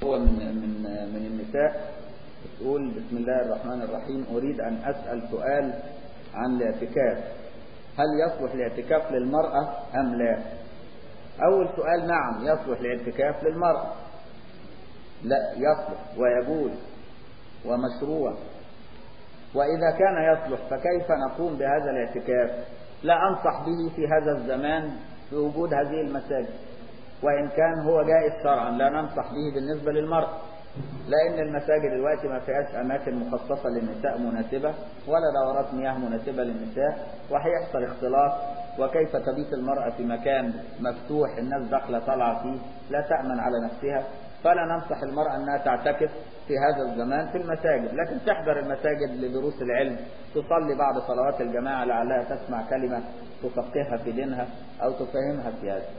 هو من من من النساء تقول بسم الله الرحمن الرحيم أريد أن أسأل سؤال عن الاعتكاف هل يصلح الاعتكاف للمرأة أم لا أول سؤال نعم يصلح الاعتكاف للمرأة لا يصلح ويجوز ومشروع وإذا كان يصلح فكيف نقوم بهذا الاعتكاف لا أنصح به في هذا الزمان في وجود هذه المساجد وإن كان هو جائز شرعا لا ننصح به بالنسبة للمرأة لأن المساجد دلوقتي ما فيهاش أماكن مخصصة للنساء مناسبة ولا دورات مياه مناسبة للنساء وهيحصل اختلاط وكيف تبيت المرأة في مكان مفتوح الناس داخلة طالعة فيه لا تأمن على نفسها فلا ننصح المرأة أنها تعتكف في هذا الزمان في المساجد لكن تحضر المساجد لدروس العلم تصلي بعد صلوات الجماعة لعلها تسمع كلمة تفقهها في دينها أو تفهمها في هذا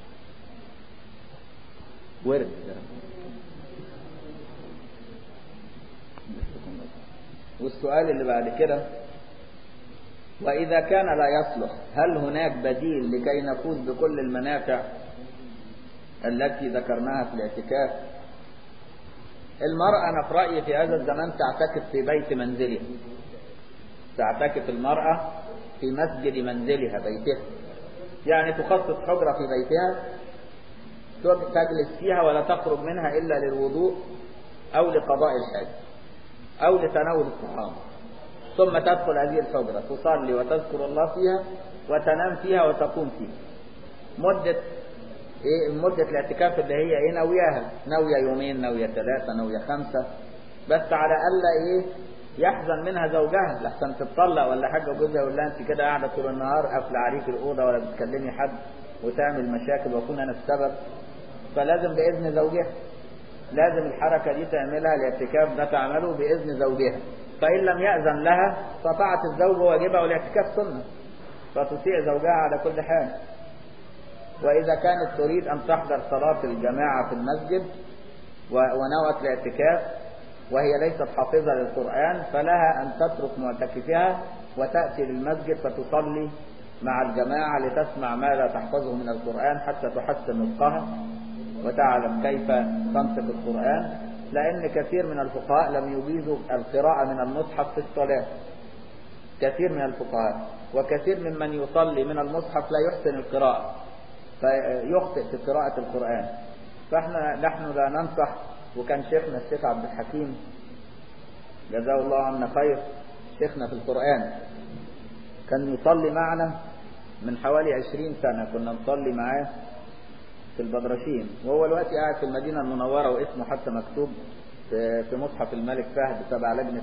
ورد والسؤال اللي بعد كده وإذا كان لا يصلح هل هناك بديل لكي نفوز بكل المنافع التي ذكرناها في الاعتكاف المرأة أنا في رأيي في هذا الزمان تعتكف في بيت منزلها تعتكف المرأة في مسجد منزلها بيتها يعني تخصص حجرة في بيتها تجلس فيها ولا تخرج منها إلا للوضوء أو لقضاء الحاجة أو لتناول الطعام ثم تدخل هذه الحجرة تصلي وتذكر الله فيها وتنام فيها وتقوم فيها مدة إيه مدة الاعتكاف اللي هي إيه ناوياها ناوية يومين ناوية ثلاثة ناوية خمسة بس على ألا إيه يحزن منها زوجها لحسن تتطلق ولا حاجة جوزها يقول لها أنت كده قاعدة طول النهار قافلة عليك الأوضة ولا بتكلمي حد وتعمل مشاكل وأكون أنا السبب فلازم بإذن زوجها لازم الحركة دي تعملها الاعتكاف ده تعمله بإذن زوجها فإن لم يأذن لها فطاعة الزوج واجبها والاعتكاف سنة فتطيع زوجها على كل حال وإذا كانت تريد أن تحضر صلاة الجماعة في المسجد ونوت الاعتكاف وهي ليست حافظة للقرآن فلها أن تترك معتكفها وتأتي للمسجد فتصلي مع الجماعة لتسمع ما لا تحفظه من القرآن حتى تحسن نطقها وتعلم كيف تنطق القرآن لأن كثير من الفقهاء لم يجيزوا القراءة من المصحف في الصلاة كثير من الفقهاء وكثير ممن يصلي من المصحف لا يحسن القراءة فيخطئ في قراءة القرآن فاحنا نحن لا ننصح وكان شيخنا الشيخ عبد الحكيم جزاه الله عنا خير شيخنا في القرآن كان يصلي معنا من حوالي عشرين سنة كنا نصلي معاه في البدرشين وهو الوقت قاعد في المدينة المنورة واسمه حتى مكتوب في مصحف الملك فهد تبع لجنة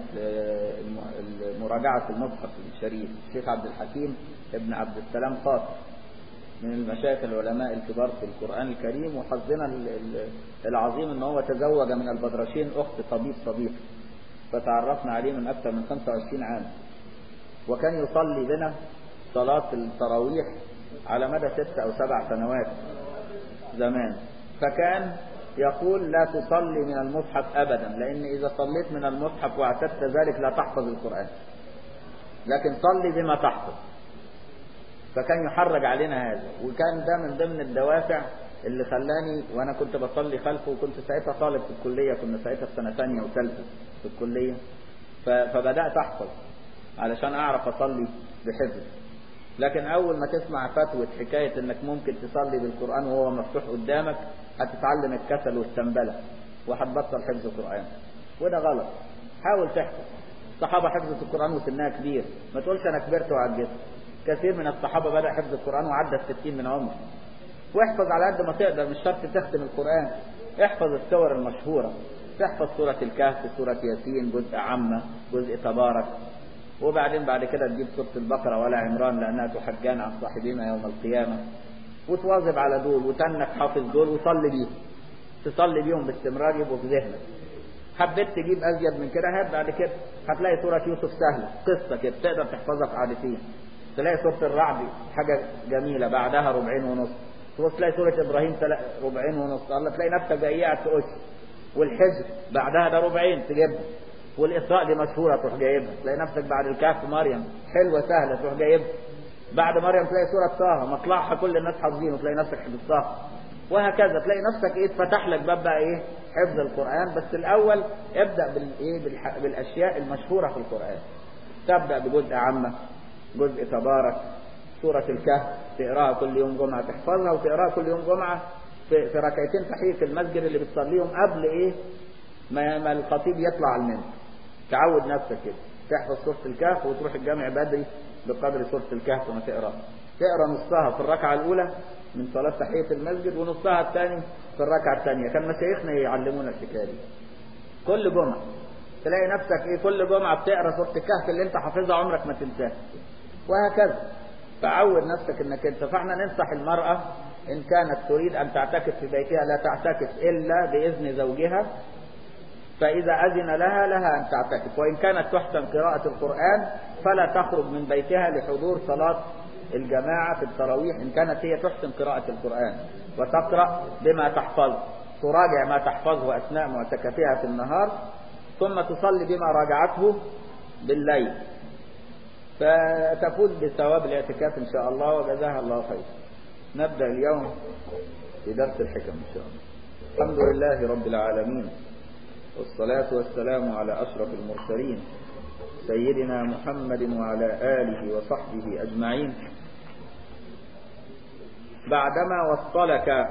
مراجعة المصحف الشريف الشيخ عبد الحكيم ابن عبد السلام خاطر من المشايخ العلماء الكبار في القرآن الكريم وحظنا العظيم ان هو تزوج من البدرشين اخت طبيب صديق فتعرفنا عليه من اكثر من 25 عام وكان يصلي بنا صلاة التراويح على مدى ست او سبع سنوات زمان فكان يقول لا تصلي من المصحف ابدا لان اذا صليت من المصحف واعتدت ذلك لا تحفظ القرآن لكن صلي بما تحفظ فكان يحرج علينا هذا وكان ده من ضمن الدوافع اللي خلاني وانا كنت بصلي خلفه وكنت ساعتها طالب في الكليه كنا ساعتها في سنه ثانيه وثالثه في الكليه فبدات احفظ علشان اعرف اصلي بحفظ لكن اول ما تسمع فتوى حكايه انك ممكن تصلي بالقران وهو مفتوح قدامك هتتعلم الكسل والسنبله وهتبطل حفظ القران وده غلط حاول تحفظ الصحابه حفظت القران وسنها كبير ما تقولش انا كبرت وعجزت كثير من الصحابة بدأ حفظ القرآن وعدى الستين من عمره واحفظ على قد ما تقدر مش شرط تختم القرآن احفظ السور المشهورة تحفظ سورة الكهف سورة ياسين جزء عامة جزء تبارك وبعدين بعد كده تجيب سورة البقرة ولا عمران لأنها تحجان عن صاحبنا يوم القيامة وتواظب على دول وتنك حافظ دول وصلي بيهم تصلي بيهم باستمرار يبقوا في ذهنك حبيت تجيب أزيد من كده هات بعد كده هتلاقي سورة يوسف سهلة قصة كده تقدر تحفظها في قعدتين تلاقي سورة الرعد حاجة جميلة بعدها ربعين ونص تلاقي سورة إبراهيم ربعين ونص الله تلاقي نفسك جاي قاعد تقول والحجر بعدها ده ربعين تجيبها والإسراء دي مشهورة تروح جايبها تلاقي نفسك بعد الكهف مريم حلوة سهلة تروح جايبها بعد مريم تلاقي سورة طه مطلعها كل الناس حافظين وتلاقي نفسك حفظتها وهكذا تلاقي نفسك ايه اتفتح لك باب بقى ايه حفظ القرآن بس الأول ابدأ بالإيه بالح- بالأشياء المشهورة في القرآن تبدأ بجزء عامة جزء تبارك سورة الكهف تقراها كل يوم جمعة تحفظها وتقراها كل يوم جمعة في, في ركعتين تحية المسجد اللي بتصليهم قبل إيه ما, ما الخطيب يطلع على المنبر تعود نفسك كده تحفظ سورة الكهف وتروح الجامع بدري بقدر سورة الكهف وما تقرا تقرا نصها في الركعة الأولى من صلاة تحية المسجد ونصها الثاني في الركعة الثانية كان مشايخنا يعلمونا الحكاية دي كل جمعة تلاقي نفسك ايه كل جمعة بتقرا سورة الكهف اللي انت حافظها عمرك ما تنساها وهكذا فعود نفسك انك انت فاحنا ننصح المرأة ان كانت تريد ان تعتكف في بيتها لا تعتكف الا باذن زوجها فإذا أذن لها لها أن تعتكف وإن كانت تحسن قراءة القرآن فلا تخرج من بيتها لحضور صلاة الجماعة في التراويح إن كانت هي تحسن قراءة القرآن وتقرأ بما تحفظ تراجع ما تحفظه أثناء معتكفها في النهار ثم تصلي بما راجعته بالليل فتفوز بثواب الاعتكاف إن شاء الله وجزاها الله خير نبدأ اليوم في درس الحكم إن شاء الله الحمد لله رب العالمين والصلاة والسلام على أشرف المرسلين سيدنا محمد وعلى آله وصحبه أجمعين بعدما وصلك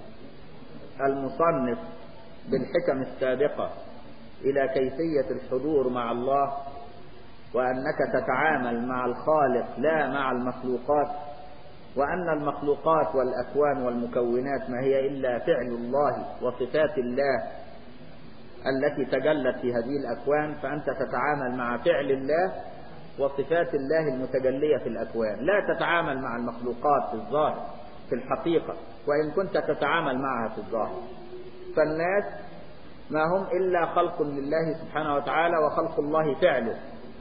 المصنف بالحكم السابقة إلى كيفية الحضور مع الله وأنك تتعامل مع الخالق لا مع المخلوقات وأن المخلوقات والأكوان والمكونات ما هي إلا فعل الله وصفات الله التي تجلت في هذه الأكوان فأنت تتعامل مع فعل الله وصفات الله المتجلية في الأكوان لا تتعامل مع المخلوقات في الظاهر في الحقيقة وإن كنت تتعامل معها في الظاهر فالناس ما هم إلا خلق لله سبحانه وتعالى وخلق الله فعله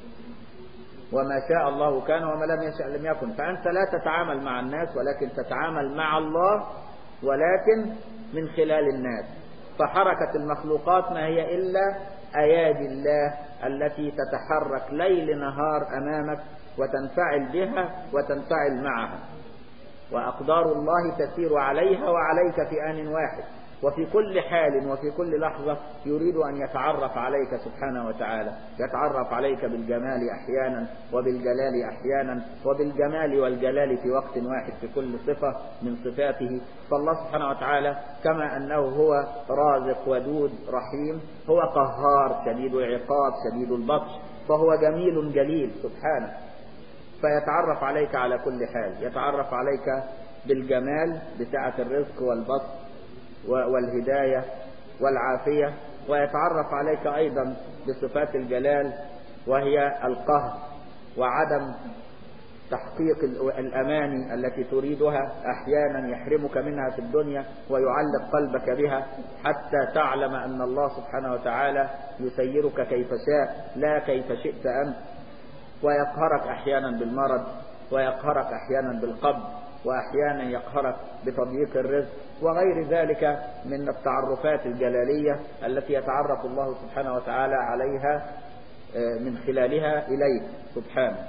وما شاء الله كان وما لم يشأ لم يكن فأنت لا تتعامل مع الناس ولكن تتعامل مع الله ولكن من خلال الناس فحركة المخلوقات ما هي إلا أيادي الله التي تتحرك ليل نهار أمامك وتنفعل بها وتنفعل معها وأقدار الله تسير عليها وعليك في آن واحد وفي كل حال وفي كل لحظة يريد أن يتعرف عليك سبحانه وتعالى يتعرف عليك بالجمال أحيانا وبالجلال أحيانا وبالجمال والجلال في وقت واحد في كل صفة من صفاته فالله سبحانه وتعالى كما أنه هو رازق ودود رحيم هو قهار شديد العقاب شديد البطش فهو جميل جليل سبحانه فيتعرف عليك على كل حال يتعرف عليك بالجمال بسعة الرزق والبسط والهداية والعافية ويتعرف عليك أيضا بصفات الجلال وهي القهر وعدم تحقيق الأماني التي تريدها أحيانا يحرمك منها في الدنيا ويعلق قلبك بها حتى تعلم أن الله سبحانه وتعالى يسيرك كيف شاء لا كيف شئت أنت ويقهرك أحيانا بالمرض ويقهرك أحيانا بالقبض وأحيانا يقهرك بتضييق الرزق وغير ذلك من التعرفات الجلالية التي يتعرف الله سبحانه وتعالى عليها من خلالها إليك سبحانه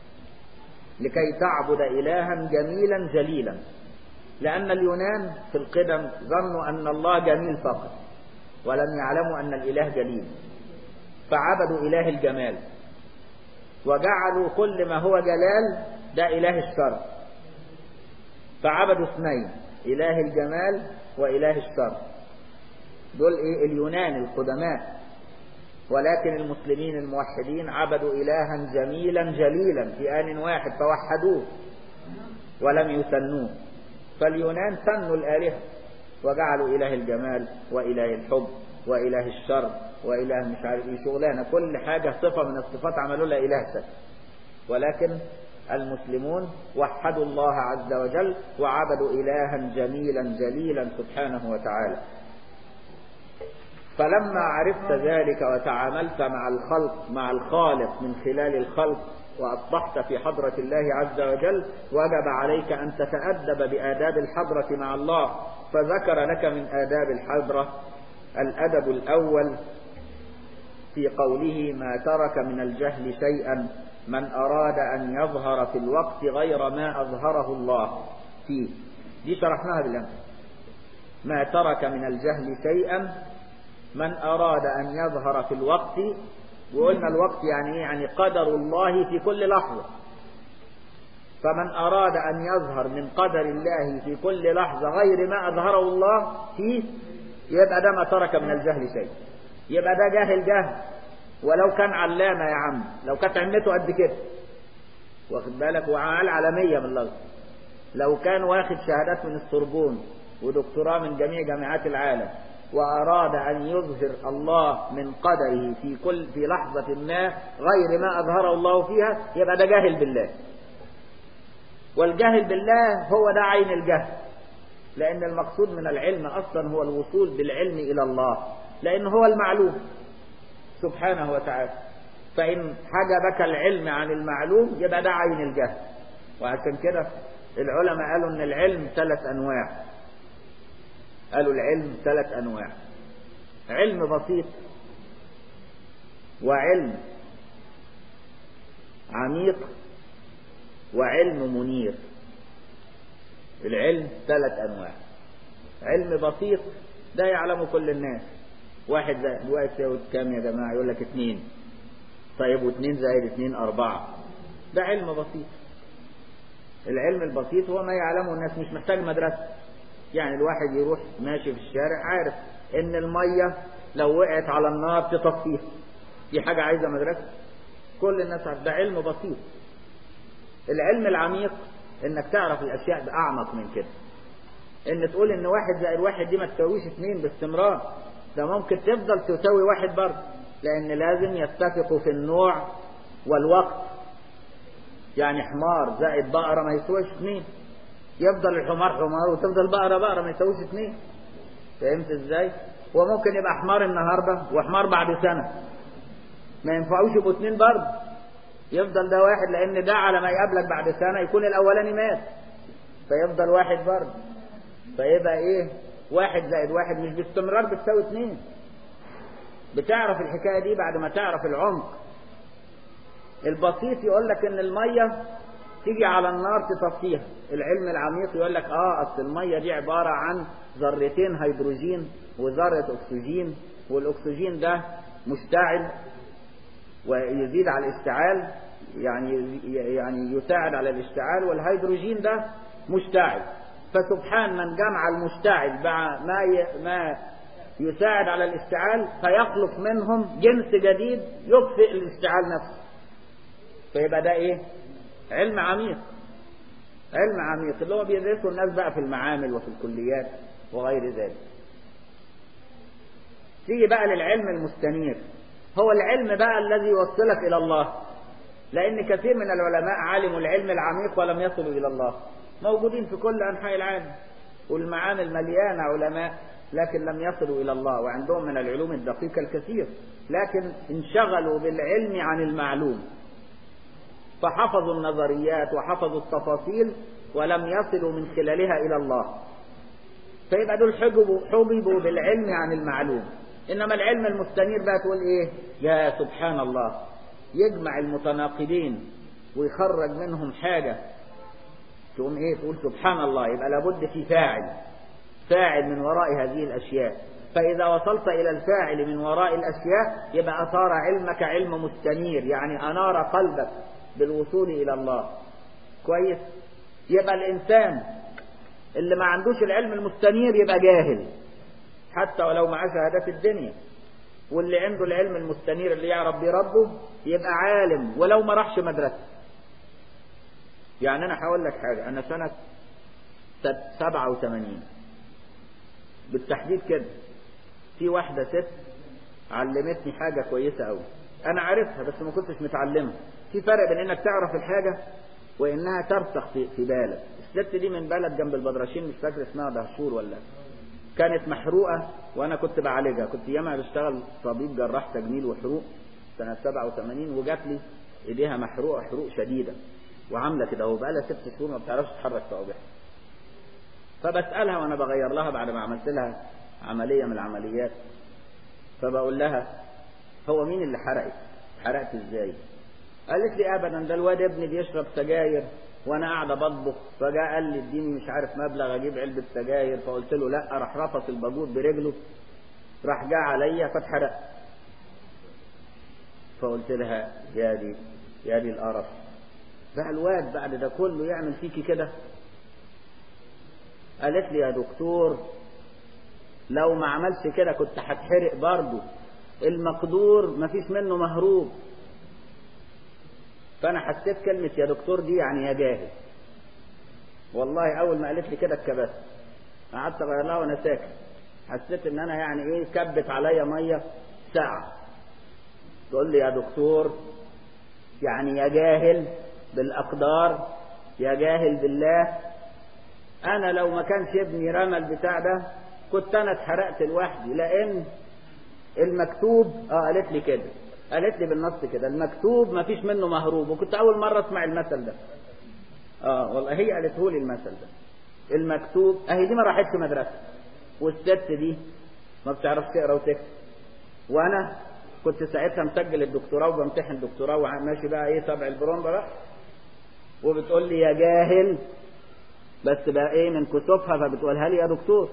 لكي تعبد إلها جميلا جليلا لأن اليونان في القدم ظنوا أن الله جميل فقط ولم يعلموا أن الإله جليل فعبدوا إله الجمال وجعلوا كل ما هو جلال ده إله الشر فعبدوا اثنين إله الجمال وإله الشر دول إيه اليونان القدماء ولكن المسلمين الموحدين عبدوا إلها جميلا جليلا في آن واحد فوحدوه ولم يسنوه فاليونان سنوا الآلهة وجعلوا إله الجمال وإله الحب وإله الشر وإله مش عارف إيه شغلانة كل حاجة صفة من الصفات عملوا لها إله سد ولكن المسلمون وحدوا الله عز وجل وعبدوا إلها جميلا جليلا سبحانه وتعالى فلما عرفت ذلك وتعاملت مع الخلق مع الخالق من خلال الخلق وأصبحت في حضرة الله عز وجل وجب عليك أن تتأدب بآداب الحضرة مع الله فذكر لك من آداب الحضرة الأدب الأول في قوله ما ترك من الجهل شيئا من أراد أن يظهر في الوقت غير ما أظهره الله فيه دي شرحناها بالأمس ما ترك من الجهل شيئا من أراد أن يظهر في الوقت وقلنا الوقت يعني إيه يعني قدر الله في كل لحظة فمن أراد أن يظهر من قدر الله في كل لحظة غير ما أظهره الله فيه يبقى ده ما ترك من الجهل شيء يبقى ده جاهل جهل ولو كان علامة يا عم لو كانت عمته قد كده واخد بالك وعمل عالمية من اللفظ لو كان واخد شهادات من السوربون ودكتوراه من جميع جامعات العالم وأراد أن يظهر الله من قدره في كل في لحظة ما غير ما أظهره الله فيها يبقى ده جاهل بالله والجهل بالله هو ده عين الجهل لأن المقصود من العلم أصلا هو الوصول بالعلم إلى الله لأن هو المعلوم سبحانه وتعالى فإن حجبك العلم عن المعلوم يبقى ده عين الجهل وعشان كده العلماء قالوا ان العلم ثلاث انواع قالوا العلم ثلاث انواع علم بسيط وعلم عميق وعلم منير العلم ثلاث انواع علم بسيط ده يعلمه كل الناس واحد زائد واحد يساوي كام يا جماعة يقول لك اتنين طيب واثنين زائد اثنين أربعة ده علم بسيط العلم البسيط هو ما يعلمه الناس مش محتاج مدرسة يعني الواحد يروح ماشي في الشارع عارف ان المية لو وقعت على النار تطفيها دي حاجة عايزة مدرسة كل الناس عارف ده علم بسيط العلم العميق انك تعرف الاشياء بأعمق من كده ان تقول ان واحد زائد واحد دي ما تساويش اثنين باستمرار ده ممكن تفضل تساوي واحد برضه لان لازم يتفقوا في النوع والوقت يعني حمار زائد بقرة ما يسويش اثنين يفضل الحمار حمار وتفضل بقرة بقرة ما يسويش اثنين فهمت ازاي وممكن يبقى حمار النهاردة وحمار بعد سنة ما ينفعوش يبقوا اثنين برضه يفضل ده واحد لان ده على ما يقابلك بعد سنة يكون الاولاني مات فيفضل واحد برضه فيبقى ايه واحد زائد واحد مش باستمرار بتساوي اثنين بتعرف الحكاية دي بعد ما تعرف العمق البسيط يقول لك ان المية تيجي على النار تطفيها العلم العميق يقول لك اه اصل المية دي عبارة عن ذرتين هيدروجين وذرة اكسجين والاكسجين ده مشتعل ويزيد على الاشتعال يعني يعني يساعد على الاشتعال والهيدروجين ده مشتعل فسبحان من جمع المشتعل مع ما ما يساعد على الاشتعال فيخلق منهم جنس جديد يطفئ الاشتعال نفسه فيبقى ده ايه علم عميق علم عميق اللي هو بيدرسه الناس بقى في المعامل وفي الكليات وغير ذلك تيجي بقى للعلم المستنير هو العلم بقى الذي يوصلك الى الله لان كثير من العلماء علموا العلم العميق ولم يصلوا الى الله موجودين في كل انحاء العالم والمعامل مليانه علماء لكن لم يصلوا الى الله وعندهم من العلوم الدقيقه الكثير لكن انشغلوا بالعلم عن المعلوم فحفظوا النظريات وحفظوا التفاصيل ولم يصلوا من خلالها إلى الله فيبقى دول حجبوا, حجبوا بالعلم عن المعلوم إنما العلم المستنير بقى تقول إيه يا سبحان الله يجمع المتناقضين ويخرج منهم حاجة تقوم إيه تقول سبحان الله يبقى لابد في فاعل فاعل من وراء هذه الأشياء فإذا وصلت إلى الفاعل من وراء الأشياء يبقى صار علمك علم مستنير يعني أنار قلبك بالوصول إلى الله كويس يبقى الإنسان اللي ما عندوش العلم المستنير يبقى جاهل حتى ولو معاه شهادات الدنيا واللي عنده العلم المستنير اللي يعرف بيه ربه يبقى عالم ولو ما راحش مدرسة يعني أنا هقول لك حاجة أنا سنة 87 بالتحديد كده في واحدة ست علمتني حاجة كويسة أوي أنا عارفها بس ما كنتش متعلمها في فرق بين انك تعرف الحاجة وانها ترسخ في, في بالك الست دي من بلد جنب البدرشين مش فاكر اسمها دهشور ولا كانت محروقة وانا كنت بعالجها كنت ياما بشتغل طبيب جراح تجميل وحروق سنة 87 وجات لي ايديها محروقة حروق شديدة وعاملة كده وبقى لها ست شهور ما بتعرفش تحرك صوابعها فبسألها وانا بغير لها بعد ما عملت لها عملية من العمليات فبقول لها هو مين اللي حرقك حرقت ازاي قالت لي ابدا ده الواد ابني بيشرب سجاير وانا قاعده بطبخ فجاء قال لي اديني مش عارف مبلغ اجيب علبه سجاير فقلت له لا راح رفض الباجور برجله راح جاء عليا فاتحرقت فقلت لها يا دي يا دي القرف بقى الواد بعد ده كله يعمل فيكي كده قالت لي يا دكتور لو ما عملش كده كنت هتحرق برضه المقدور مفيش منه مهروب فانا حسيت كلمة يا دكتور دي يعني يا جاهل والله اول ما قالت لي كده اتكبست قعدت اغير لها وانا ساكت حسيت ان انا يعني ايه كبت عليا ميه ساعة تقول لي يا دكتور يعني يا جاهل بالاقدار يا جاهل بالله انا لو ما كانش ابني رمى البتاع ده كنت انا اتحرقت لوحدي لان المكتوب اه قالت لي كده قالت لي بالنص كده المكتوب ما فيش منه مهروب وكنت اول مره اسمع المثل ده اه والله هي قالته لي المثل ده المكتوب اهي دي ما راحتش مدرسه والست دي ما بتعرفش تقرا وتكتب وانا كنت ساعتها مسجل الدكتوراه وبمتحن دكتوراه وماشي بقى ايه تبع البرومبا بقى وبتقول لي يا جاهل بس بقى ايه من كسوفها فبتقولها لي يا دكتور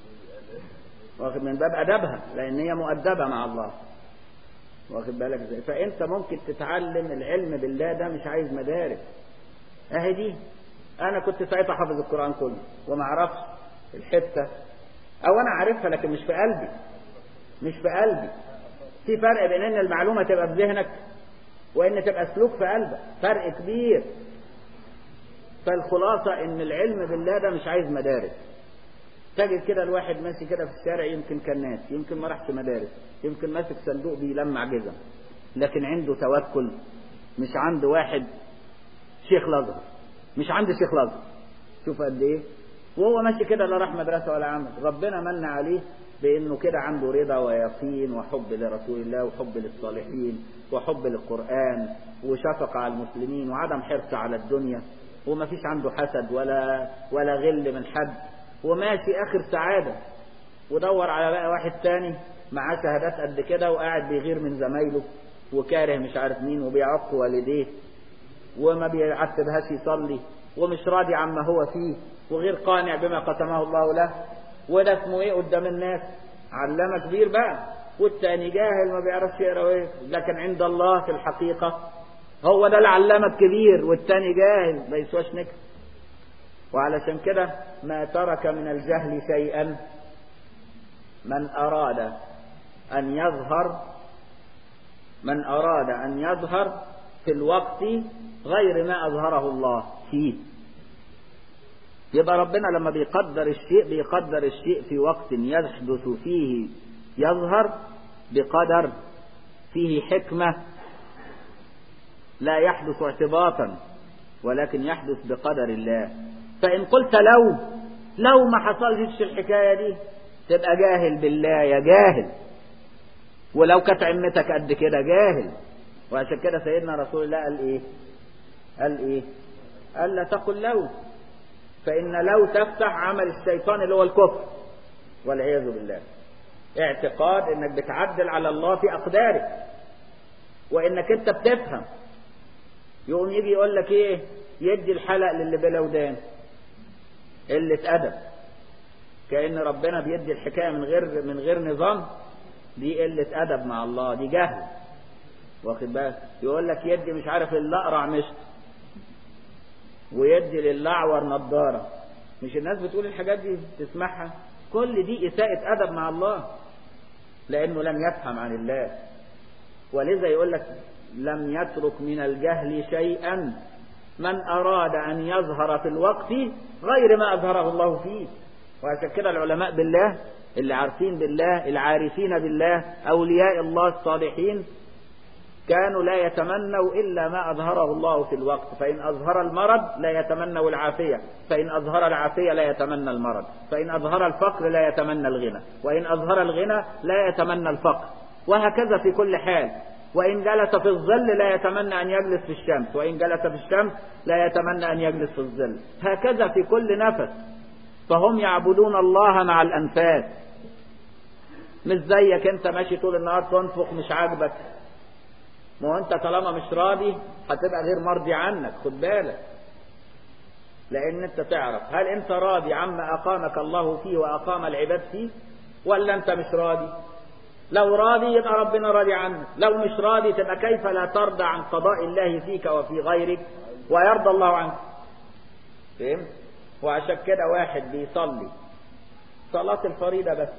واخد من باب ادبها لان هي مؤدبه مع الله واخد بالك ازاي فانت ممكن تتعلم العلم بالله ده مش عايز مدارس اهي دي انا كنت ساعتها حافظ القران كله وما اعرفش الحته او انا عارفها لكن مش في قلبي مش في قلبي في فرق بين ان المعلومه تبقى في ذهنك وان تبقى سلوك في قلبك فرق كبير فالخلاصه ان العلم بالله ده مش عايز مدارس تجد كده الواحد ماشي كده في الشارع يمكن كان ناس يمكن ما راحش مدارس يمكن ماسك صندوق بيلمع جزم لكن عنده توكل مش عنده واحد شيخ الازهر مش عنده شيخ الازهر شوف قد ايه وهو ماشي كده لا راح مدرسه ولا عمل ربنا من عليه بانه كده عنده رضا ويقين وحب لرسول الله وحب للصالحين وحب للقران وشفقه على المسلمين وعدم حرص على الدنيا وما فيش عنده حسد ولا ولا غل من حد وماشي اخر سعاده ودور على بقى واحد تاني معاه شهادات قد كده وقاعد بيغير من زمايله وكاره مش عارف مين وبيعق والديه وما بيعتبهاش يصلي ومش راضي عما هو فيه وغير قانع بما قسمه الله له وده اسمه ايه قدام الناس علامة كبير بقى والتاني جاهل ما بيعرفش يقرا ايه لكن عند الله في الحقيقة هو ده العلامة الكبير والتاني جاهل ما يسواش نكت وعلشان كده ما ترك من الجهل شيئا من أراد أن يظهر من أراد أن يظهر في الوقت غير ما أظهره الله فيه يبقى ربنا لما بيقدر الشيء بيقدر الشيء في وقت يحدث فيه يظهر بقدر فيه حكمة لا يحدث اعتباطا ولكن يحدث بقدر الله فإن قلت لو لو ما حصلتش الحكاية دي تبقى جاهل بالله يا جاهل ولو كانت عمتك قد كده جاهل وعشان كده سيدنا رسول الله قال ايه قال ايه قال لا تقل لو فإن لو تفتح عمل الشيطان اللي هو الكفر والعياذ بالله اعتقاد انك بتعدل على الله في اقداره وانك انت بتفهم يقوم يجي يقول لك ايه يدي الحلق للي بلا ودان قلة ادب كأن ربنا بيدي الحكاية من غير من غير نظام دي قلة ادب مع الله دي جهل واخد بالك يقول لك يدي مش عارف الاقرع مشط ويدي للأعور نظارة مش الناس بتقول الحاجات دي تسمعها كل دي إساءة أدب مع الله لأنه لم يفهم عن الله ولذا يقول لك لم يترك من الجهل شيئا من أراد أن يظهر في الوقت غير ما أظهره الله فيه وعشان كده العلماء بالله اللي عارفين بالله العارفين بالله أولياء الله الصالحين كانوا لا يتمنوا إلا ما أظهره الله في الوقت فإن أظهر المرض لا يتمنوا العافية فإن أظهر العافية لا يتمنى المرض فإن أظهر الفقر لا يتمنى الغنى وإن أظهر الغنى لا يتمنى الفقر وهكذا في كل حال وإن جلس في الظل لا يتمنى أن يجلس في الشمس وإن جلس في الشمس لا يتمنى أن يجلس في الظل هكذا في كل نفس فهم يعبدون الله مع الأنفاس مش زيك انت ماشي طول النهار تنفخ مش عاجبك ما هو انت طالما مش راضي هتبقى غير مرضي عنك خد بالك لان انت تعرف هل انت راضي عما اقامك الله فيه واقام العباد فيه ولا انت مش راضي لو راضي يبقى ربنا راضي عنك لو مش راضي تبقى كيف لا ترضى عن قضاء الله فيك وفي غيرك ويرضى الله عنك فهمت وعشان كده واحد بيصلي صلاة الفريضة بس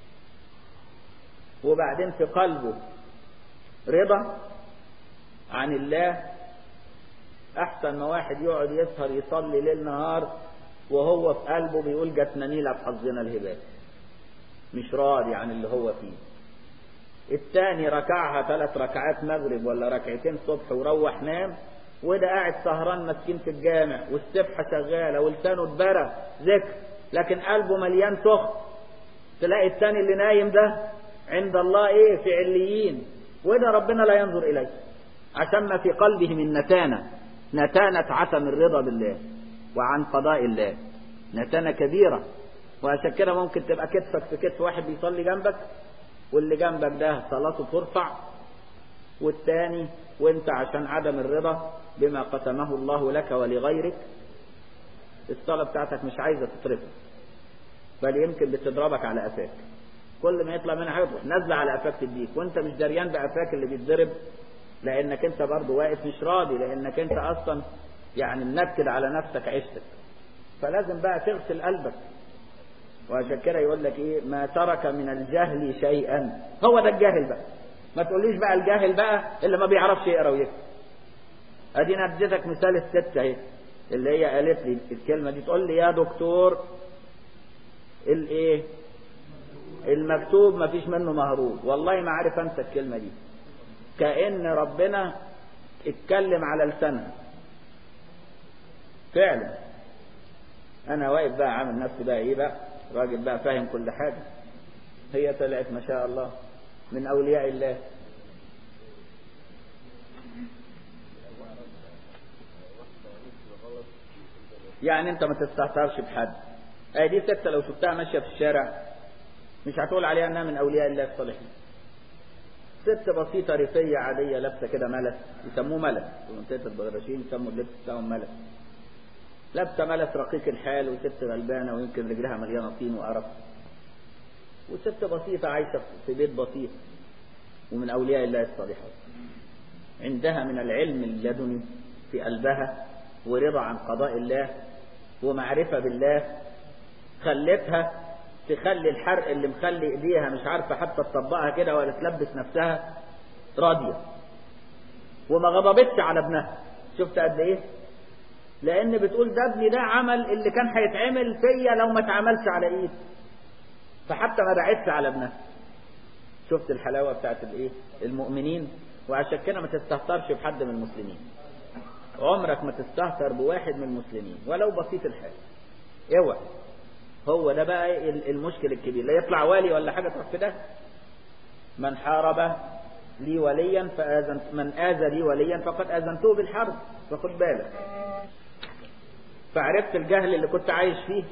وبعدين في قلبه رضا عن الله احسن ما واحد يقعد يسهر يصلي ليل نهار وهو في قلبه بيقول جاتنا نيلة بحظنا الهبات مش راضي عن اللي هو فيه التاني ركعها ثلاث ركعات مغرب ولا ركعتين صبح وروح نام وده قاعد سهران مسكين في الجامع والسبحة شغالة ولسانه اتبرى ذكر لكن قلبه مليان سخط تلاقي التاني اللي نايم ده عند الله ايه في عليين وده ربنا لا ينظر اليه عشان ما في قلبه من نتانة نتانة عتم الرضا بالله وعن قضاء الله نتانة كبيرة وعشان كده ممكن تبقى كتفك في كتف واحد بيصلي جنبك واللي جنبك ده صلاته ترفع والتاني وانت عشان عدم الرضا بما قسمه الله لك ولغيرك الصلاة بتاعتك مش عايزة تترفع بل يمكن بتضربك على قفاك كل ما يطلع منها حاجة تروح نازلة على قفاك تديك وانت مش دريان بقفاك اللي بيتضرب لانك انت برضه واقف مش راضي لانك انت اصلا يعني منكد على نفسك عيشتك فلازم بقى تغسل قلبك وعشان كده يقول لك ايه ما ترك من الجهل شيئا هو ده الجاهل بقى ما تقوليش بقى الجاهل بقى اللي ما بيعرفش يقرا ويكتب ادي انا اديتك مثال الست اهي اللي هي قالت لي الكلمه دي تقول لي يا دكتور الايه المكتوب ما فيش منه مهروب والله ما عارف انسى الكلمه دي كأن ربنا اتكلم على لسانها فعلا انا واقف بقى عامل نفسي بقى ايه بقى راجل بقى فاهم كل حاجة هي طلعت ما شاء الله من اولياء الله يعني انت ما تستهترش بحد اي دي ست لو شفتها ماشية في الشارع مش هتقول عليها انها من اولياء الله الصالحين ست بسيطة ريفية عادية لابسة كده ملس يسموه ملس في منطقة البغراشين يسموا اللبس بتاعهم ملس لابسة ملس رقيق الحال وست غلبانة ويمكن رجلها مليانة طين وقرف وست بسيطة عايشة في بيت بسيط ومن أولياء الله الصالحات عندها من العلم اللدني في قلبها ورضا عن قضاء الله ومعرفة بالله خلتها تخلي الحرق اللي مخلي ايديها مش عارفة حتى تطبقها كده ولا تلبس نفسها راضية وما غضبتش على ابنها شفت قد ايه لان بتقول ده ابني ده عمل اللي كان هيتعمل فيا لو ما اتعملش على ايد فحتى ما بعدش على ابنها شفت الحلاوة بتاعت الايه المؤمنين وعشان كده ما تستهترش بحد من المسلمين عمرك ما تستهتر بواحد من المسلمين ولو بسيط الحال اوعى هو ده بقى المشكل الكبير لا يطلع والي ولا حاجة تروح في ده من حارب لي وليا فآذنت من آذى لي وليا فقد آذنته بالحرب فخد بالك فعرفت الجهل اللي كنت عايش فيه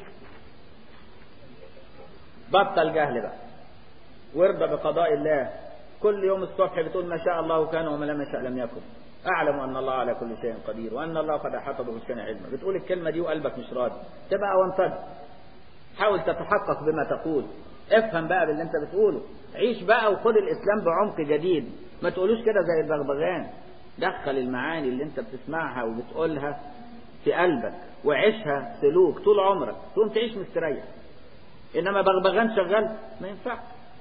بطل جهل بقى وارضى بقضاء الله كل يوم الصبح بتقول ما شاء الله كان وما لم يشاء لم يكن أعلم أن الله على كل شيء قدير وأن الله قد أحاط بكل شيء علما بتقول الكلمة دي وقلبك مش راضي تبقى وانصد حاول تتحقق بما تقول افهم بقى باللي انت بتقوله عيش بقى وخد الإسلام بعمق جديد ما تقولوش كده زي البغبغان دخل المعاني اللي انت بتسمعها وبتقولها في قلبك وعيشها سلوك طول عمرك تقوم تعيش مستريح انما بغبغان شغال ما ينفعش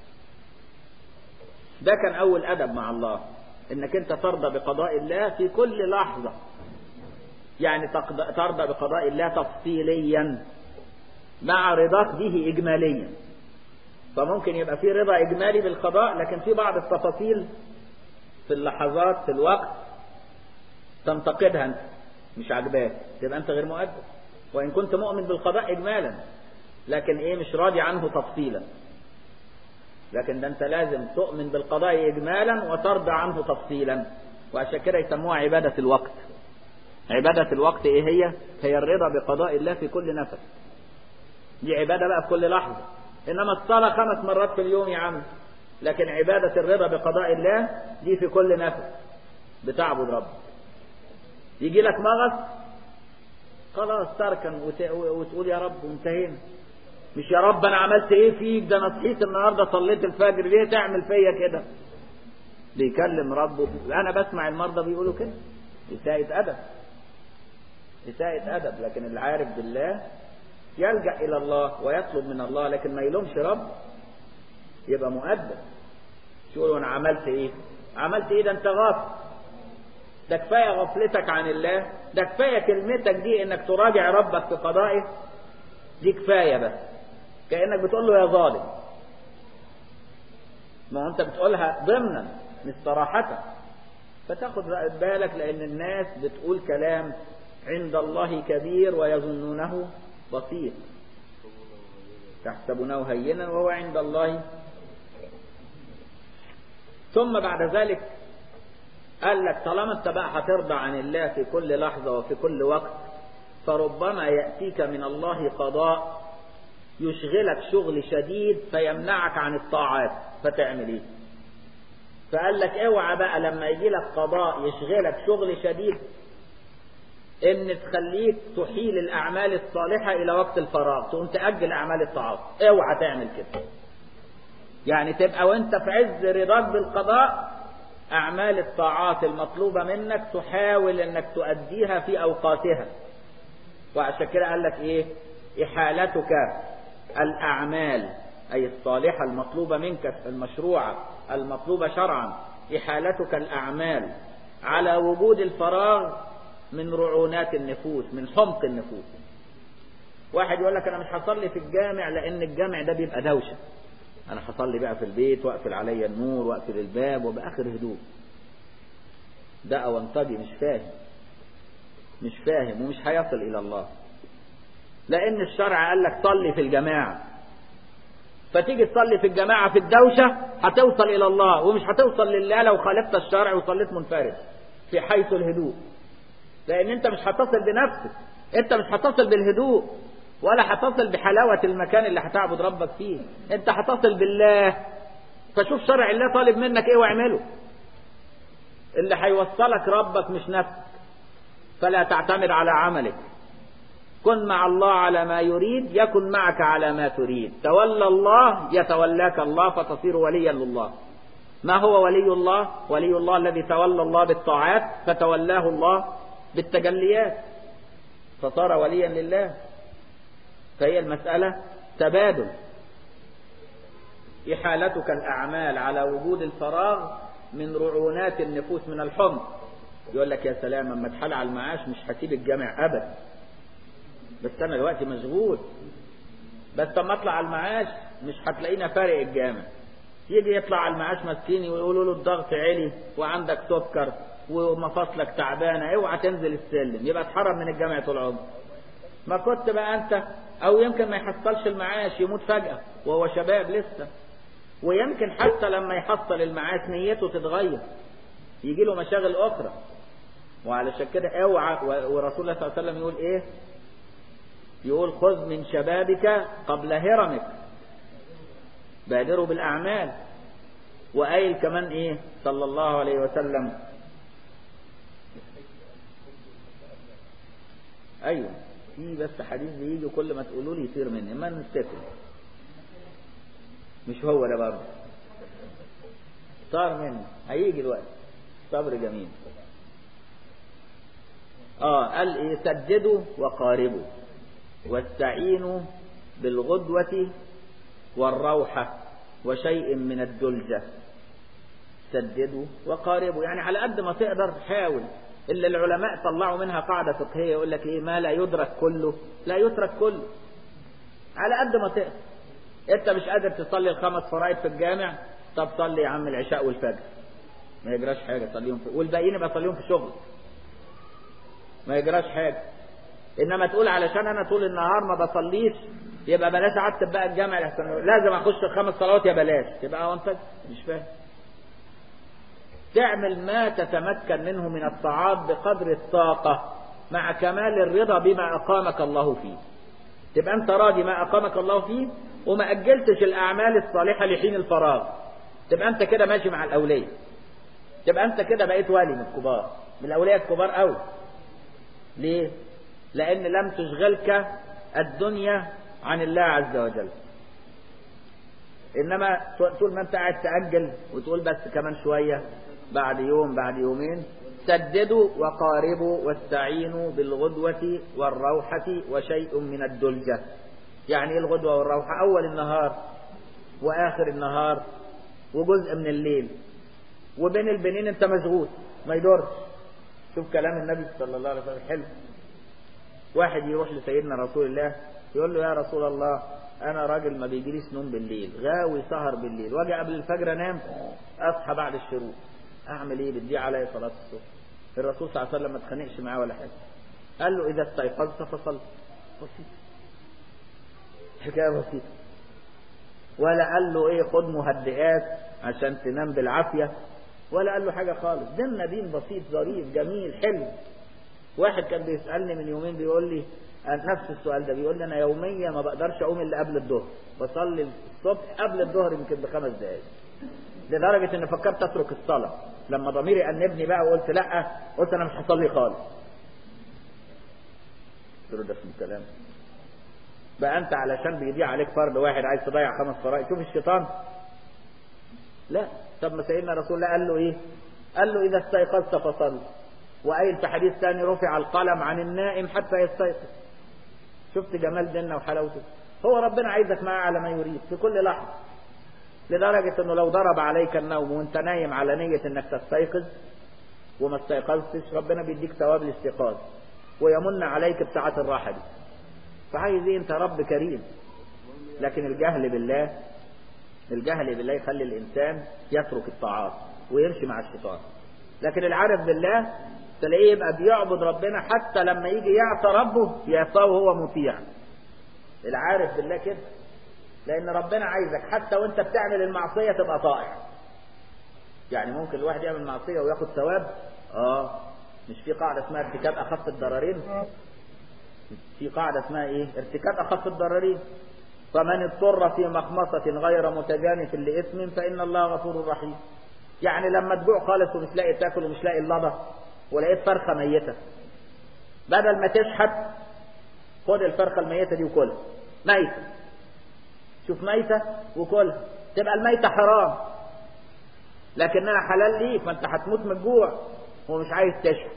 ده كان اول ادب مع الله انك انت ترضى بقضاء الله في كل لحظة يعني ترضى بقضاء الله تفصيليا مع رضاك به اجماليا فممكن يبقى في رضا اجمالي بالقضاء لكن في بعض التفاصيل في اللحظات في الوقت تنتقدها انت مش عاجباك تبقى انت غير مؤدب وان كنت مؤمن بالقضاء اجمالا لكن ايه مش راضي عنه تفصيلا لكن ده انت لازم تؤمن بالقضاء اجمالا وترضى عنه تفصيلا وعشان كده يسموها عبادة الوقت عبادة الوقت ايه هي هي الرضا بقضاء الله في كل نفس دي عبادة بقى في كل لحظة انما الصلاة خمس مرات في اليوم يا عم لكن عبادة الرضا بقضاء الله دي في كل نفس بتعبد ربك يجي لك مغص خلاص تركن وتقول يا رب وانتهينا مش يا رب انا عملت ايه فيك ده انا صحيت النهارده صليت الفجر ليه تعمل فيا كده بيكلم ربه انا بسمع المرضى بيقولوا كده إساءة أدب إساءة أدب لكن اللي عارف بالله يلجأ إلى الله ويطلب من الله لكن ما يلومش رب يبقى مؤدب شو أنا عملت إيه عملت إيه ده أنت غافل ده كفاية غفلتك عن الله ده كفاية كلمتك دي إنك تراجع ربك في قضائه دي كفاية بس كأنك بتقول له يا ظالم ما أنت بتقولها ضمنا مش صراحة فتاخد بالك لأن الناس بتقول كلام عند الله كبير ويظنونه بسيط تحسبونه هينا وهو عند الله ثم بعد ذلك قال لك طالما انت بقى هترضى عن الله في كل لحظة وفي كل وقت فربما يأتيك من الله قضاء يشغلك شغل شديد فيمنعك عن الطاعات فتعمل ايه فقال لك اوعى بقى لما يجي لك قضاء يشغلك شغل شديد ان تخليك تحيل الاعمال الصالحة الى وقت الفراغ تقوم تأجل اعمال الطاعات اوعى تعمل كده يعني تبقى وانت في عز رضاك بالقضاء اعمال الطاعات المطلوبة منك تحاول انك تؤديها في اوقاتها وعشان كده قال لك ايه احالتك الاعمال اي الصالحة المطلوبة منك المشروعة المطلوبة شرعا احالتك الاعمال على وجود الفراغ من رعونات النفوس من حمق النفوس واحد يقول لك انا مش هصلي في الجامع لان الجامع ده بيبقى دوشه انا هصلي بقى في البيت واقفل عليا النور واقفل الباب وباخر هدوء ده اونطجي مش فاهم مش فاهم ومش هيصل الى الله لان الشرع قال لك صلي في الجماعه فتيجي تصلي في الجماعه في الدوشه هتوصل الى الله ومش هتوصل لله لو خالفت الشرع وصليت منفرد في حيث الهدوء لان انت مش هتصل بنفسك انت مش هتصل بالهدوء ولا هتصل بحلاوة المكان اللي هتعبد ربك فيه انت هتصل بالله فشوف شرع الله طالب منك ايه واعمله اللي هيوصلك ربك مش نفسك فلا تعتمد على عملك كن مع الله على ما يريد يكن معك على ما تريد تولى الله يتولاك الله فتصير وليا لله ما هو ولي الله ولي الله الذي تولى الله بالطاعات فتولاه الله بالتجليات فصار وليا لله فهي المسألة تبادل إحالتك الأعمال على وجود الفراغ من رعونات النفوس من الحمق يقول لك يا سلام اما اتحال على المعاش مش هسيب الجامع أبدا بس أنا دلوقتي مشغول بس اما اطلع على المعاش مش هتلاقينا فارق الجامع يجي يطلع على المعاش مسكين ويقولوا له الضغط عالي وعندك سكر ومفاصلك تعبانه اوعى تنزل السلم يبقى اتحرم من الجامع طول عمره ما كنت بقى انت او يمكن ما يحصلش المعاش يموت فجأة وهو شباب لسه ويمكن حتى لما يحصل المعاش نيته تتغير يجي له مشاغل اخرى وعلشان كده اوعى ورسول الله صلى الله عليه وسلم يقول ايه يقول خذ من شبابك قبل هرمك بادروا بالاعمال وقايل كمان ايه صلى الله عليه وسلم ايوه في بس حديث بيجي كل ما تقولوا لي يصير مني ما نفتكر مش هو ده برضه صار مني هيجي الوقت صبر جميل اه قال ايه سددوا وقاربوا واستعينوا بالغدوة والروحة وشيء من الدلجة سددوا وقاربوا يعني على قد ما تقدر حاول اللي العلماء طلعوا منها قاعدة فقهية يقول لك ايه ما لا يدرك كله لا يترك كله على قد ما تقدر انت مش قادر تصلي الخمس فرائض في الجامع طب صلي يا عم العشاء والفجر ما يجراش حاجة صليهم في والباقيين يبقى صليهم في شغل ما يجراش حاجة انما تقول علشان انا طول النهار ما بصليش يبقى بلاش اعتب بقى الجامع لازم اخش الخمس صلوات يا بلاش يبقى انت مش فاهم تعمل ما تتمكن منه من الطاعات بقدر الطاقة مع كمال الرضا بما أقامك الله فيه تبقى أنت راضي ما أقامك الله فيه وما أجلتش الأعمال الصالحة لحين الفراغ تبقى أنت كده ماشي مع الأولية تبقى أنت كده بقيت والي من الكبار من الأولياء الكبار أوي ليه؟ لأن لم تشغلك الدنيا عن الله عز وجل انما طول ما انت قاعد تأجل وتقول بس كمان شوية بعد يوم بعد يومين سددوا وقاربوا واستعينوا بالغدوة والروحة وشيء من الدلجة يعني ايه الغدوة والروحة اول النهار واخر النهار وجزء من الليل وبين البنين انت مشغول ما يدورش شوف كلام النبي صلى الله عليه وسلم حلو واحد يروح لسيدنا رسول الله يقول له يا رسول الله انا راجل ما بيجيليش نوم بالليل غاوي سهر بالليل واجي قبل الفجر انام اصحى بعد الشروق اعمل ايه بدي عليا صلاه الصبح الرسول صلى الله عليه وسلم ما اتخانقش معاه ولا حاجه قال له اذا استيقظت فصل بسيط حكايه بسيطه ولا قال له ايه خد مهدئات عشان تنام بالعافيه ولا قال له حاجه خالص ديننا دين بسيط ظريف جميل حلو واحد كان بيسالني من يومين بيقول لي نفس السؤال ده بيقول لي انا يوميا ما بقدرش اقوم الا قبل الظهر بصلي الصبح قبل الظهر يمكن بخمس دقائق لدرجه ان فكرت اترك الصلاه لما ضميري انبني بقى وقلت لا قلت انا مش هصلي خالص قلت له ده اسمه كلام بقى انت علشان بيضيع عليك فرض واحد عايز تضيع خمس فرائض شوف الشيطان لا طب ما سيدنا رسول الله قال له ايه قال له اذا استيقظت فصل وقايل في حديث ثاني رفع القلم عن النائم حتى يستيقظ شفت جمال ديننا وحلاوته هو ربنا عايزك معاه على ما يريد في كل لحظة لدرجة انه لو ضرب عليك النوم وانت نايم على نية انك تستيقظ وما استيقظتش ربنا بيديك ثواب الاستيقاظ ويمن عليك بساعات الراحة دي فعايز ايه انت رب كريم لكن الجهل بالله الجهل بالله يخلي الانسان يترك الطاعات ويمشي مع الشيطان لكن العارف بالله تلاقيه يبقى بيعبد ربنا حتى لما يجي يعصى ربه يعصاه وهو مطيع العارف بالله كده لان ربنا عايزك حتى وانت بتعمل المعصية تبقى طائع يعني ممكن الواحد يعمل معصية وياخد ثواب اه مش في قاعدة اسمها ارتكاب اخف الضررين في قاعدة اسمها ايه ارتكاب اخف الضررين فمن اضطر في مخمصة غير متجانف لإثم فإن الله غفور رحيم يعني لما تجوع خالص ومش لاقي تاكل ومش لاقي اللضة ولقيت فرخة ميتة بدل ما تشحت خد الفرخة الميتة دي وكلها ميتة شوف ميتة وكلها تبقى الميتة حرام لكنها حلال ليك ما انت هتموت من الجوع ومش عايز تشحت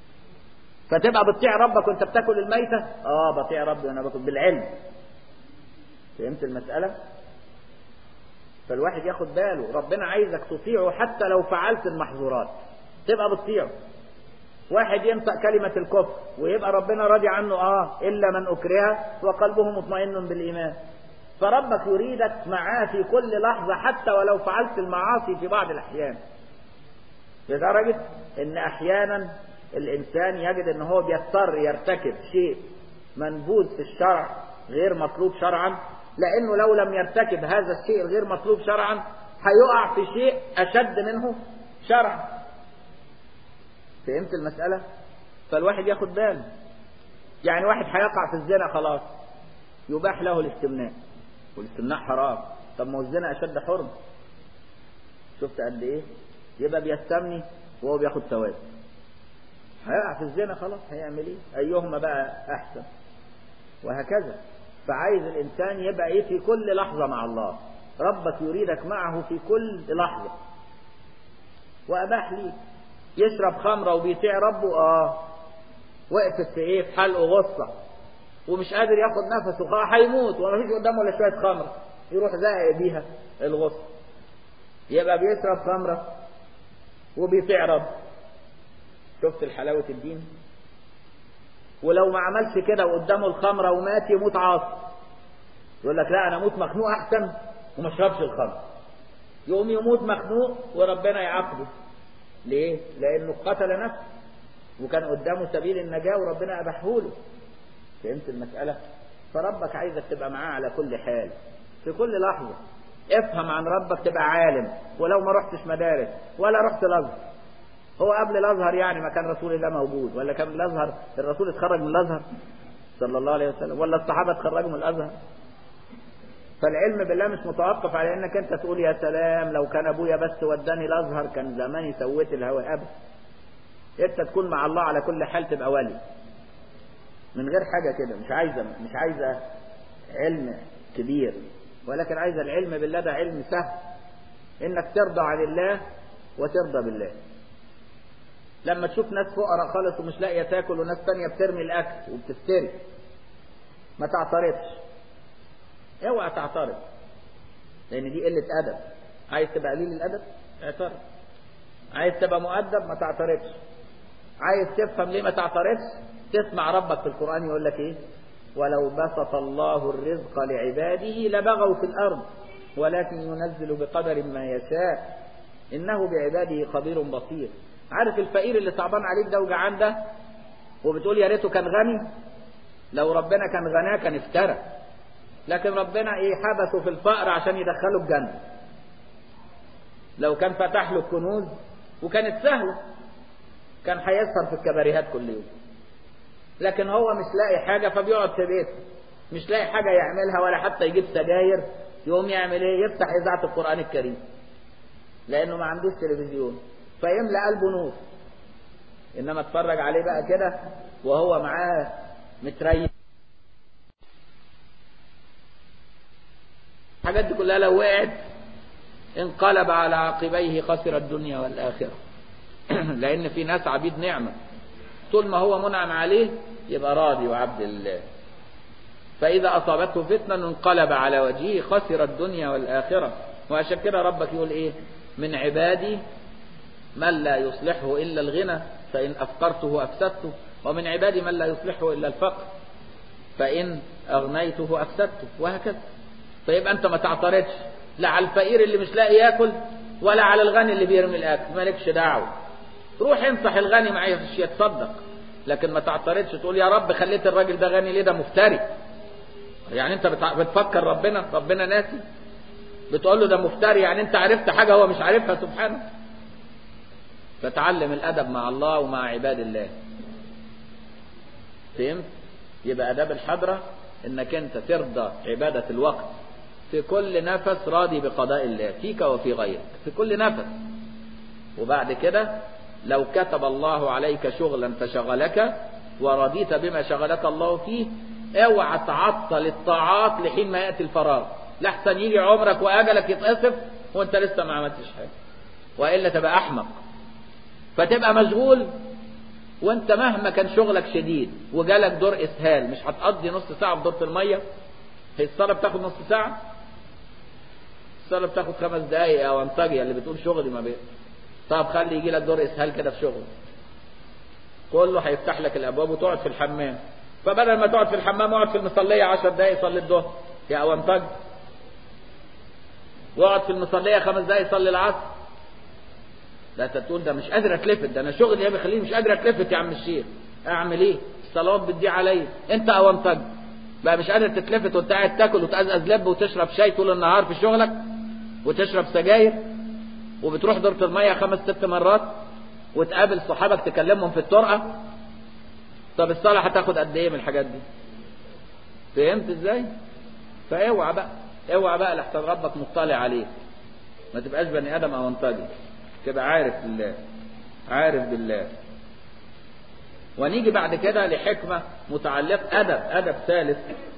فتبقى بتطيع ربك وانت بتاكل الميتة اه بطيع ربي وانا باكل بالعلم فهمت المسألة فالواحد ياخد باله ربنا عايزك تطيعه حتى لو فعلت المحظورات تبقى بتطيعه واحد ينطق كلمة الكفر ويبقى ربنا راضي عنه اه إلا من أكره وقلبه مطمئن بالإيمان فربك يريدك معاه في كل لحظة حتى ولو فعلت المعاصي في بعض الأحيان لدرجة ان أحيانا الإنسان يجد ان هو بيضطر يرتكب شيء منبوذ في الشرع غير مطلوب شرعا لأنه لو لم يرتكب هذا الشيء الغير مطلوب شرعا هيقع في شيء أشد منه شرعا فهمت المسألة فالواحد ياخد باله يعني واحد هيقع في الزنا خلاص يباح له الاستمناء والاستمناء حرام طب ما هو الزنا أشد حرم شفت قد إيه يبقى بيستمني وهو بياخد ثواب هيقع في الزنا خلاص هيعمل ايه ايهما بقى احسن وهكذا فعايز الإنسان يبقى إيه في كل لحظة مع الله ربك يريدك معه في كل لحظة وأباح ليك يشرب خمرة وبيطيع ربه آه وقفت في إيه في حلقه غصة ومش قادر ياخد نفسه خلاص هيموت وما فيش قدامه إلا شوية خمرة يروح زائق بيها الغصة يبقى بيشرب خمرة وبيطيع ربه شفت الحلاوة الدين ولو ما عملش كده وقدامه الخمرة ومات يموت عاصي يقول لك لا انا اموت مخنوق احسن وما اشربش الخمر يقوم يموت مخنوق وربنا يعاقبه ليه لانه قتل نفسه وكان قدامه سبيل النجاة وربنا اباحه له فهمت المسألة فربك عايزك تبقى معاه على كل حال في كل لحظة افهم عن ربك تبقى عالم ولو ما رحتش مدارس ولا رحت الازهر هو قبل الازهر يعني ما كان رسول الله موجود ولا كان الازهر الرسول اتخرج من الازهر صلى الله عليه وسلم ولا الصحابه اتخرجوا من الازهر فالعلم بالله مش متوقف على انك انت تقول يا سلام لو كان ابويا بس وداني الازهر كان زماني سويت الهوى ابدا انت تكون مع الله على كل حال تبقى ولي من غير حاجه كده مش عايزه مش عايزه علم كبير ولكن عايز العلم بالله ده علم سهل انك ترضى عن الله وترضى بالله لما تشوف ناس فقراء خالص ومش لاقيه تاكل وناس تانية بترمي الاكل وبتفتري ما تعترضش اوعى تعترض لان دي قله ادب عايز تبقى قليل الادب اعترض عايز تبقى مؤدب ما تعترضش عايز تفهم ليه ما تعترضش تسمع ربك في القران يقول لك ايه ولو بسط الله الرزق لعباده لبغوا في الارض ولكن ينزل بقدر ما يشاء انه بعباده خبير بصير عارف الفقير اللي صعبان عليك ده وجعان ده وبتقول يا ريته كان غني لو ربنا كان غناه كان افترى لكن ربنا ايه حبسه في الفقر عشان يدخله الجنة لو كان فتح له الكنوز وكانت سهلة كان هيسهر في الكباريهات كل يوم لكن هو مش لاقي حاجة فبيقعد في بيته مش لاقي حاجة يعملها ولا حتى يجيب سجاير يقوم يعمل ايه يفتح اذاعة القرآن الكريم لانه ما عندوش تلفزيون فيملأ قلبه نور انما اتفرج عليه بقى كده وهو معاه متريح الحاجات دي كلها لو وقعت انقلب على عقبيه خسر الدنيا والآخرة لأن في ناس عبيد نعمة طول ما هو منعم عليه يبقى راضي وعبد الله فإذا أصابته فتنة انقلب على وجهه خسر الدنيا والآخرة وعشان كده ربك يقول إيه من عبادي من لا يصلحه إلا الغنى فإن أفقرته أفسدته ومن عبادي من لا يصلحه إلا الفقر فإن أغنيته أفسدته وهكذا فيبقى أنت ما تعترضش لا على الفقير اللي مش لاقي ياكل ولا على الغني اللي بيرمي الأكل مالكش دعوة روح انصح الغني معايا في الشيء تصدق لكن ما تعترضش تقول يا رب خليت الراجل ده غني ليه ده مفتري يعني انت بتفكر ربنا ربنا ناسي بتقول له ده مفتري يعني انت عرفت حاجة هو مش عارفها سبحانه فتعلم الأدب مع الله ومع عباد الله فهمت يبقى أداب الحضرة انك انت ترضى عبادة الوقت في كل نفس راضي بقضاء الله فيك وفي غيرك في كل نفس وبعد كده لو كتب الله عليك شغلا فشغلك ورضيت بما شغلك الله فيه اوعى تعطل الطاعات لحين ما يأتي الفراغ لحسن يجي عمرك وأجلك يتقصف وانت لسه ما عملتش حاجة وإلا تبقى أحمق فتبقى مشغول وانت مهما كان شغلك شديد وجالك دور اسهال مش هتقضي نص ساعة في دورة المية هي الصلاة بتاخد نص ساعة الصلاة بتاخد خمس دقايق او انطجي اللي بتقول شغلي ما بيه طب خلي يجي لك دور اسهال كده في شغل كله هيفتح لك الابواب وتقعد في الحمام فبدل ما تقعد في الحمام اقعد في المصلية عشر دقايق صلي الظهر يا اونطج واقعد في المصلية خمس دقايق صلي العصر لا تقول ده مش قادر اتلفت ده انا شغلي يا بيخليني مش قادر اتلفت يا عم الشيخ اعمل ايه الصلوات بتضيع عليا انت اونطج بقى مش قادر تتلفت وانت قاعد تاكل وتقزقز لب وتشرب شاي طول النهار في شغلك وتشرب سجاير وبتروح دورة المية خمس ست مرات وتقابل صحابك تكلمهم في الطرقة طب الصلاة هتاخد قد ايه من الحاجات دي فهمت ازاي فاوعى بقى اوعى بقى لحسن ربك مطلع عليك ما تبقاش بني ادم او انطجي تبقى عارف بالله عارف بالله ونيجي بعد كده لحكمة متعلق أدب أدب ثالث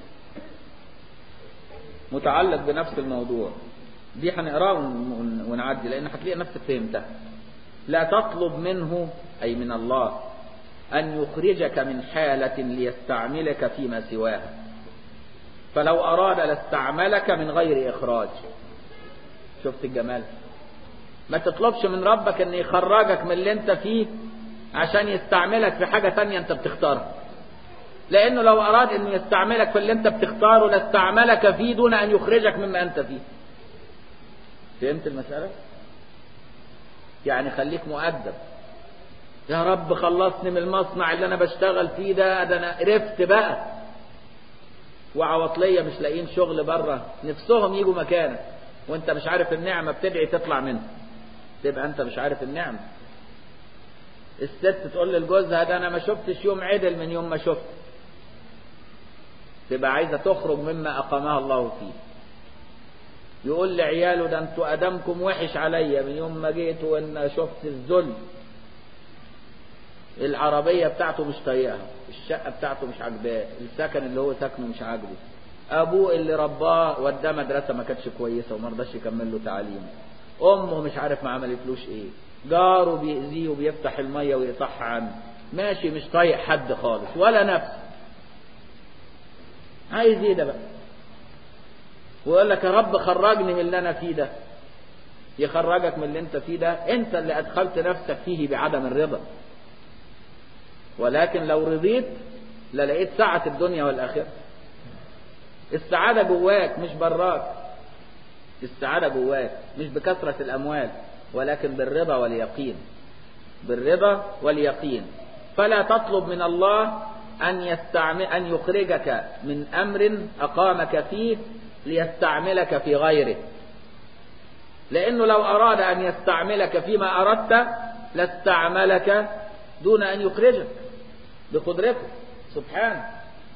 متعلق بنفس الموضوع دي هنقراه ونعدي لأن هتلاقي نفسك فهمتها لا تطلب منه أي من الله أن يخرجك من حالة ليستعملك فيما سواها فلو أراد لاستعملك من غير إخراج شفت الجمال ما تطلبش من ربك ان يخرجك من اللي انت فيه عشان يستعملك في حاجة تانية انت بتختارها لانه لو اراد انه يستعملك في اللي انت بتختاره لاستعملك فيه دون ان يخرجك مما انت فيه فهمت المسألة يعني خليك مؤدب يا رب خلصني من المصنع اللي انا بشتغل فيه ده ده انا قرفت بقى وعواطلية مش لاقيين شغل بره نفسهم يجوا مكانك وانت مش عارف النعمة بتدعي تطلع منها تبقى انت مش عارف النعمة الست تقول للجوزها ده انا ما شفتش يوم عدل من يوم ما شفت تبقى عايزة تخرج مما اقامها الله فيه يقول لعياله ده انتوا ادمكم وحش عليا من يوم ما جيت وان شفت الذل العربية بتاعته مش طايقها الشقة بتاعته مش عاجباه السكن اللي هو ساكنه مش عاجبه ابوه اللي رباه وداه مدرسه ما كانتش كويسه وما رضاش يكمل له تعليمه امه مش عارف ما عملتلوش ايه جاره بيأذيه وبيفتح الميه ويقطعها عنه ماشي مش طايق حد خالص ولا نفس عايز ايه ده بقى ويقول لك يا رب خرجني من اللي انا فيه ده يخرجك من اللي انت فيه ده انت اللي ادخلت نفسك فيه بعدم الرضا ولكن لو رضيت للقيت سعة الدنيا والآخرة السعادة جواك مش براك السعادة جواك مش بكثرة الأموال ولكن بالرضا واليقين بالرضا واليقين فلا تطلب من الله أن يستعمل أن يخرجك من أمر أقامك فيه ليستعملك في غيره لأنه لو أراد أن يستعملك فيما أردت لاستعملك دون أن يخرجك بقدرته سبحانه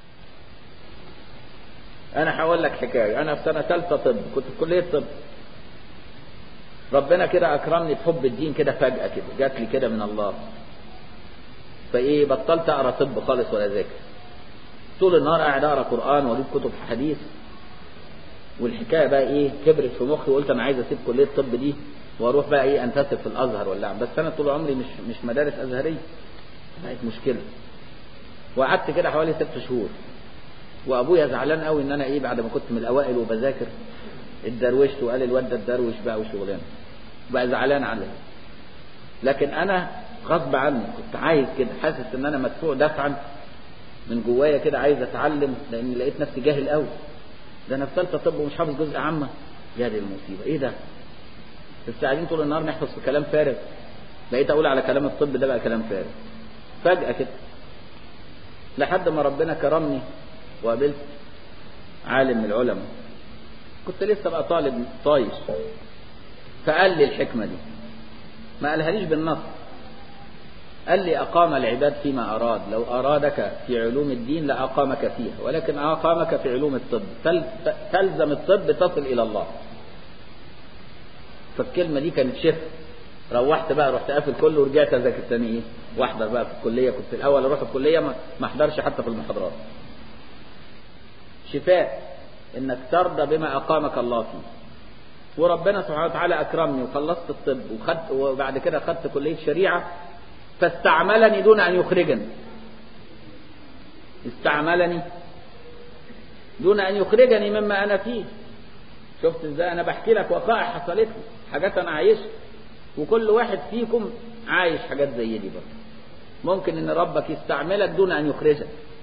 أنا هقول لك حكاية أنا في سنة ثالثة طب كنت في كلية طب ربنا كده أكرمني بحب الدين كده فجأة كده جات لي كده من الله فإيه بطلت أقرأ طب خالص ولا ذاكر طول النهار قاعد أقرأ قرآن وأجيب كتب حديث والحكاية بقى إيه كبرت في مخي وقلت أنا عايز أسيب كلية الطب دي وأروح بقى إيه أنتسب في الأزهر ولا بس أنا طول عمري مش مش مدارس أزهرية بقت مشكلة وقعدت كده حوالي ست شهور وابويا زعلان قوي ان انا ايه بعد ما كنت من الاوائل وبذاكر اتدروشت وقال الواد ده اتدروش بقى وشغلانه بقى زعلان عليا لكن انا غصب عني كنت عايز كده حاسس ان انا مدفوع دفعا من جوايا كده عايز اتعلم لان لقيت نفسي جاهل قوي ده انا في ثالثه طب ومش حافظ جزء عامه يا دي المصيبه ايه ده بس قاعدين طول النهار نحفظ في كلام فارغ بقيت اقول على كلام الطب ده بقى كلام فارغ فجاه كده لحد ما ربنا كرمني وقابلت عالم من العلماء كنت لسه بقى طالب طايش فقال لي الحكمة دي ما قالهاليش بالنص قال لي أقام العباد فيما أراد لو أرادك في علوم الدين لأقامك فيها ولكن أقامك في علوم الطب تلزم الطب تصل إلى الله فالكلمة دي كانت شف روحت بقى رحت قافل كله ورجعت اذاكر تاني ايه واحضر بقى في الكليه كنت الاول اروح الكليه ما احضرش حتى في المحاضرات شفاء انك ترضى بما اقامك الله فيه وربنا سبحانه وتعالى اكرمني وخلصت الطب وخدت وبعد كده خدت كليه شريعه فاستعملني دون ان يخرجني استعملني دون ان يخرجني مما انا فيه شفت ازاي انا بحكي لك وقائع حصلت لي حاجات انا عايشها وكل واحد فيكم عايش حاجات زي دي برضه ممكن ان ربك يستعملك دون ان يخرجك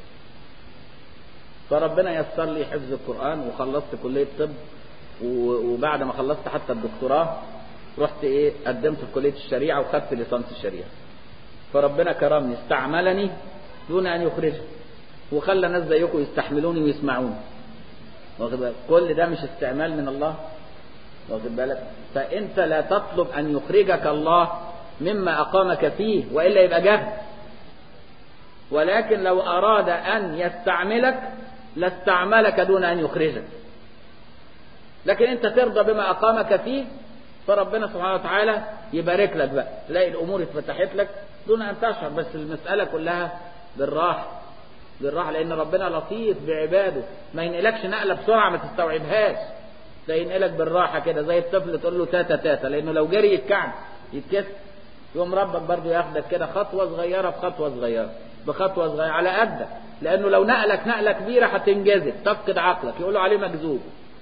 فربنا يسر لي حفظ القرآن وخلصت كلية طب وبعد ما خلصت حتى الدكتوراه رحت ايه قدمت في كلية الشريعة وخدت ليسانس الشريعة فربنا كرمني استعملني دون ان يخرجني وخلى ناس زيكم يستحملوني ويسمعوني واخد بالك كل ده مش استعمال من الله واخد بالك فانت لا تطلب ان يخرجك الله مما اقامك فيه والا يبقى جهل ولكن لو اراد ان يستعملك لاستعملك دون ان يخرجك لكن انت ترضى بما اقامك فيه فربنا سبحانه وتعالى يبارك لك بقى تلاقي الامور اتفتحت لك دون ان تشعر بس المساله كلها بالراحه بالراحه لان ربنا لطيف بعباده ما ينقلكش نقله بسرعه ما تستوعبهاش ده ينقلك بالراحه كده زي الطفل تقول له تاتا تاتا لانه لو جري يتكعب يتكسر يقوم ربك برضه ياخدك كده خطوه صغيره بخطوه صغيره بخطوه صغيره على قدك لانه لو نقلك نقله كبيره هتنجذب تفقد عقلك يقولوا عليه مجذوب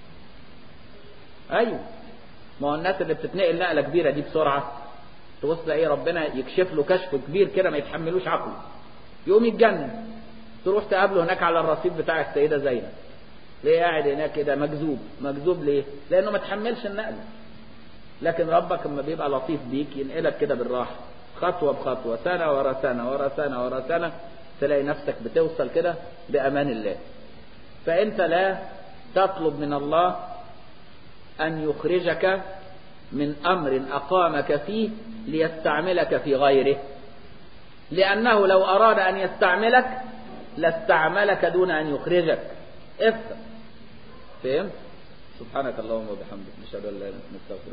ايوه ما هو الناس اللي بتتنقل نقله كبيره دي بسرعه تبص تلاقي ربنا يكشف له كشف كبير كده ما يتحملوش عقله يقوم يتجنن تروح تقابله هناك على الرصيف بتاع السيده زينب ليه قاعد هناك كده مجذوب مجذوب ليه لانه ما تحملش النقله لكن ربك لما بيبقى لطيف بيك ينقلك كده بالراحه خطوه بخطوه سنه ورا سنه ورا سنه ورا سنه تلاقي نفسك بتوصل كده بامان الله فانت لا تطلب من الله ان يخرجك من امر اقامك فيه ليستعملك في غيره لانه لو اراد ان يستعملك لاستعملك دون ان يخرجك افهم فهمت سبحانك اللهم وبحمدك نشهد ان لا اله الا انت نستغفرك